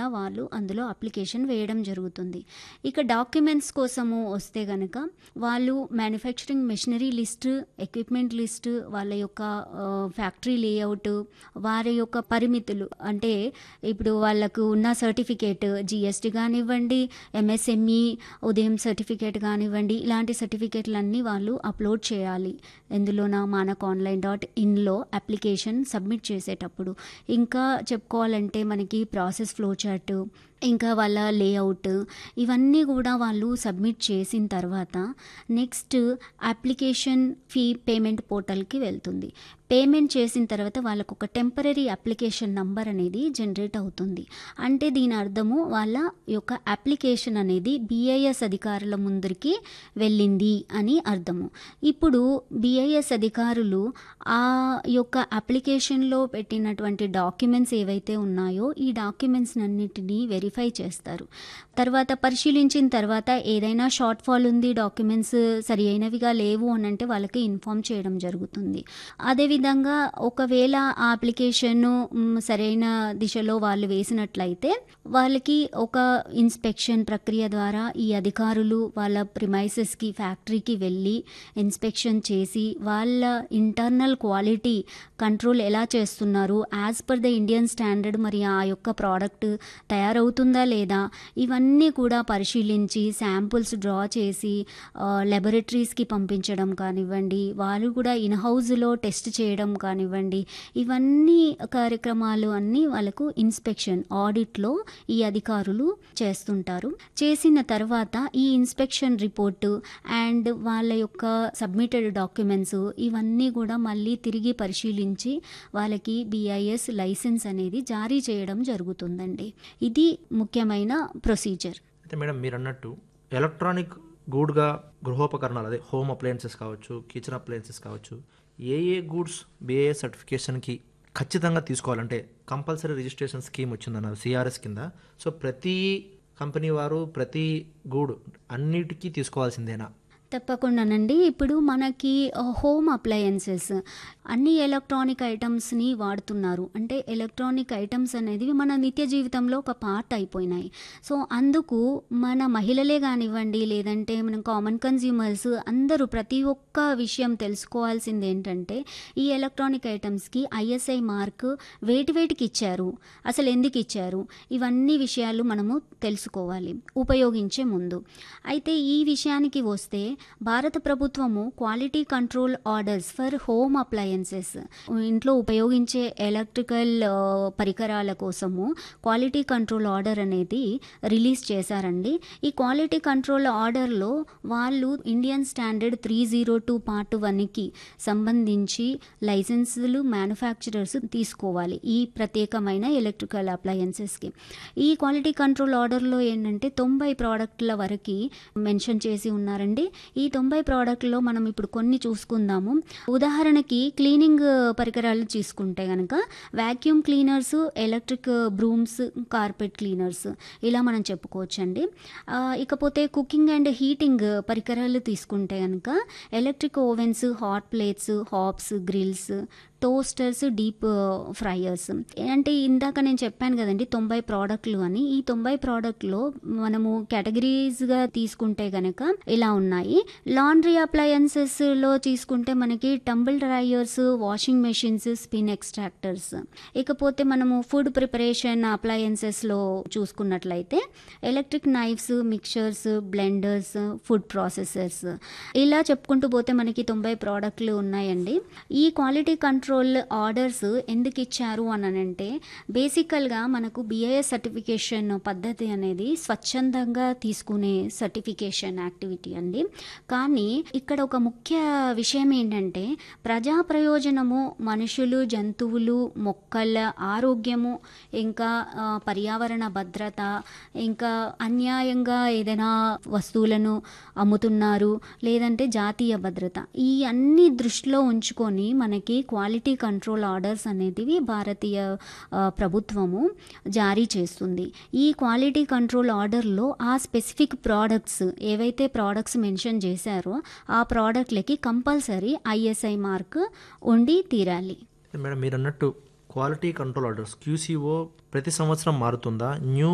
వాళ్ళు అందులో అప్లికేషన్ వేయడం జరుగుతుంది ఇక డాక్యుమెంట్స్ కోసము వస్తే గనక వాళ్ళు manufacturing machinery list equipment list వాళ్ళ యొక్క ఫ్యాక్టరీ లేఅవుట్ వారి యొక్క పరిమితులు అంటే ఇప్పుడు వాళ్ళకు ఉన్న సర్టిఫికేట్ జిఎస్టీ కానివ్వండి ఎంఎస్ఎంఈ ఉదయం సర్టిఫికేట్ కానివ్వండి ఇలాంటి సర్టిఫికేట్లన్నీ వాళ్ళు అప్లోడ్ చేయాలి ఎందులోన మానక్ ఆన్లైన్ డాట్ ఇన్లో అప్లికేషన్ సబ్మిట్ చేసేటప్పుడు ఇంకా చెప్పుకోవాలంటే మనకి ప్రాసెస్ ఫ్లో చార్ట్ ఇంకా వాళ్ళ లేఅవుట్ ఇవన్నీ కూడా వాళ్ళు సబ్మిట్ చేసిన తర్వాత నెక్స్ట్ అప్లికేషన్ ఫీ పేమెంట్ పోర్టల్కి వెళ్తుంది పేమెంట్ చేసిన తర్వాత వాళ్ళకు ఒక టెంపరీ అప్లికేషన్ నంబర్ అనేది జనరేట్ అవుతుంది అంటే దీని అర్థము వాళ్ళ యొక్క అప్లికేషన్ అనేది బిఐఎస్ అధికారుల ముందరికి వెళ్ళింది అని అర్థము ఇప్పుడు బిఐఎస్ అధికారులు ఆ యొక్క అప్లికేషన్లో పెట్టినటువంటి డాక్యుమెంట్స్ ఏవైతే ఉన్నాయో ఈ డాక్యుమెంట్స్ అన్నిటినీ వెరిఫై చేస్తారు తర్వాత పరిశీలించిన తర్వాత ఏదైనా షార్ట్ ఫాల్ ఉంది డాక్యుమెంట్స్ సరి అయినవిగా లేవు అని అంటే వాళ్ళకి ఇన్ఫామ్ చేయడం జరుగుతుంది అదేవిధంగా ఒకవేళ ఆ అప్లికేషన్ సరైన దిశలో వాళ్ళు వేసినట్లయితే వాళ్ళకి ఒక ఇన్స్పెక్షన్ ప్రక్రియ ద్వారా ఈ అధికారులు వాళ్ళ ప్రిమైసెస్కి ఫ్యాక్టరీకి వెళ్ళి ఇన్స్పెక్షన్ చేసి వాళ్ళ ఇంటర్నల్ క్వాలిటీ కంట్రోల్ ఎలా చేస్తున్నారు as per the Indian standard మరి ఆ యొక్క ప్రోడక్ట్ తయారవుతుందా లేదా ఇవన్నీ కూడా పరిశీలించి శాంపుల్స్ డ్రా చేసి లెబొరేటరీస్కి పంపించడం కానివ్వండి వాళ్ళు కూడా ఇన్ హౌస్లో టెస్ట్ చేయడం కానివ్వండి ఇవన్నీ కార్యక్రమాలు అన్నీ వాళ్ళకు ఇన్స్పెక్షన్ ఆడిట్లో ఈ అధికారులు చేస్తుంటారు చేసిన తర్వాత ఈ ఇన్స్పెక్షన్ రిపోర్టు అండ్ వాళ్ళ యొక్క సబ్మిటెడ్ డాక్యుమెంట్స్ ఇవన్నీ కూడా మళ్ళీ తిరిగి పరిశీలించి వాళ్ళకి బిఐఎస్ లైసెన్స్ అనేది జారీ చేయడం జరుగుతుందండి ఇది ముఖ్యమైన ప్రొసీజర్ అయితే మేడం మీరు అన్నట్టు ఎలక్ట్రానిక్ గూడ్గా గృహోపకరణాలు అదే హోమ్ అప్లయన్సెస్ కావచ్చు కిచెన్ అప్లయన్సెస్ కావచ్చు ఏ ఏ గూడ్స్ బిఏ సర్టిఫికేషన్కి ఖచ్చితంగా తీసుకోవాలంటే కంపల్సరీ రిజిస్ట్రేషన్ స్కీమ్ వచ్చిందన్నారు సిఆర్ఎస్ కింద సో ప్రతి కంపెనీ వారు ప్రతి గూడ్ అన్నిటికీ తీసుకోవాల్సిందేనా తప్పకుండానండి ఇప్పుడు మనకి హోమ్ అప్లయన్సెస్ అన్ని ఎలక్ట్రానిక్ ఐటమ్స్ని వాడుతున్నారు అంటే ఎలక్ట్రానిక్ ఐటమ్స్ అనేది మన నిత్య జీవితంలో ఒక పార్ట్ అయిపోయినాయి సో అందుకు మన మహిళలే కానివ్వండి లేదంటే మనం కామన్ కన్జ్యూమర్స్ అందరూ ప్రతి ఒక్క విషయం తెలుసుకోవాల్సింది ఏంటంటే ఈ ఎలక్ట్రానిక్ ఐటమ్స్కి ఐఎస్ఐ మార్క్ వేటి వేటికి ఇచ్చారు అసలు ఎందుకు ఇచ్చారు ఇవన్నీ విషయాలు మనము తెలుసుకోవాలి ఉపయోగించే ముందు అయితే ఈ విషయానికి వస్తే భారత ప్రభుత్వము quality control orders for home appliances ఇంట్లో ఉపయోగించే ఎలక్ట్రికల్ పరికరాల కోసము క్వాలిటీ కంట్రోల్ ఆర్డర్ అనేది రిలీజ్ చేశారండి ఈ క్వాలిటీ కంట్రోల్ ఆర్డర్లో వాళ్ళు Indian standard three zero two part వన్కి సంబంధించి లైసెన్సులు మ్యానుఫ్యాక్చరర్స్ తీసుకోవాలి ఈ ప్రత్యేకమైన ఎలక్ట్రికల్ అప్లయన్సెస్కి ఈ క్వాలిటీ కంట్రోల్ ఆర్డర్లో ఏంటంటే తొంభై ప్రోడక్ట్ల వరకు మెన్షన్ చేసి ఉన్నారండి ఈ తొంభై ప్రోడక్ట్లో మనం ఇప్పుడు కొన్ని చూసుకుందాము ఉదాహరణకి క్లీనింగ్ పరికరాలు తీసుకుంటే కనుక vacuum cleaners electric brooms carpet cleaners ఇలా మనం చెప్పుకోవచ్చండి ఇకపోతే కుకింగ్ అండ్ హీటింగ్ పరికరాలు తీసుకుంటే కనుక electric ovens hot plates hobs grills toasters deep fryers అంటే ఇందాక నేను చెప్పాను కదండి తొంభై ప్రోడక్ట్లు అని ఈ తొంభై ప్రోడక్ట్లో మనము కేటగిరీస్గా తీసుకుంటే కనుక ఇలా ఉన్నాయి లాండ్రీ అప్లయన్సెస్లో తీసుకుంటే మనకి tumble dryers washing machines spin extractors ఇకపోతే మనము ఫుడ్ ప్రిపరేషన్ అప్లయన్సెస్లో చూసుకున్నట్లయితే electric knives mixers blenders food processors ఇలా చెప్పుకుంటూ పోతే మనకి తొంభై ప్రోడక్ట్లు ఉన్నాయండి ఈ క్వాలిటీ కంట్రోల్ కంట్రోల్ ఆర్డర్స్ ఎందుకు ఇచ్చారు అని అంటే బేసికల్గా మనకు బిఐఎస్ సర్టిఫికేషన్ పద్ధతి అనేది స్వచ్ఛందంగా తీసుకునే సర్టిఫికేషన్ యాక్టివిటీ అండి కానీ ఇక్కడ ఒక ముఖ్య విషయం ఏంటంటే ప్రజా ప్రయోజనము మనుషులు జంతువులు మొక్కల ఆరోగ్యము ఇంకా పర్యావరణ భద్రత ఇంకా అన్యాయంగా ఏదైనా వస్తువులను అమ్ముతున్నారు లేదంటే జాతీయ భద్రత ఈ అన్ని దృష్టిలో ఉంచుకొని మనకి క్వాలిటీ కంట్రోల్ ఆర్డర్స్ అనేటివి భారతీయ ప్రభుత్వము జారీ చేస్తుంది ఈ క్వాలిటీ కంట్రోల్ ఆర్డర్లో ఆ స్పెసిఫిక్ ప్రోడక్ట్స్ ఏవైతే ప్రోడక్ట్స్ మెన్షన్ చేశారో ఆ ప్రోడక్ట్లకి కంపల్సరీ ఐఎస్ఐ మార్క్ ఉండి తీరాలి మేడం మీరు అన్నట్టు క్వాలిటీ కంట్రోల్ ఆర్డర్స్ క్యూసీఓ ప్రతి సంవత్సరం మారుతుందా న్యూ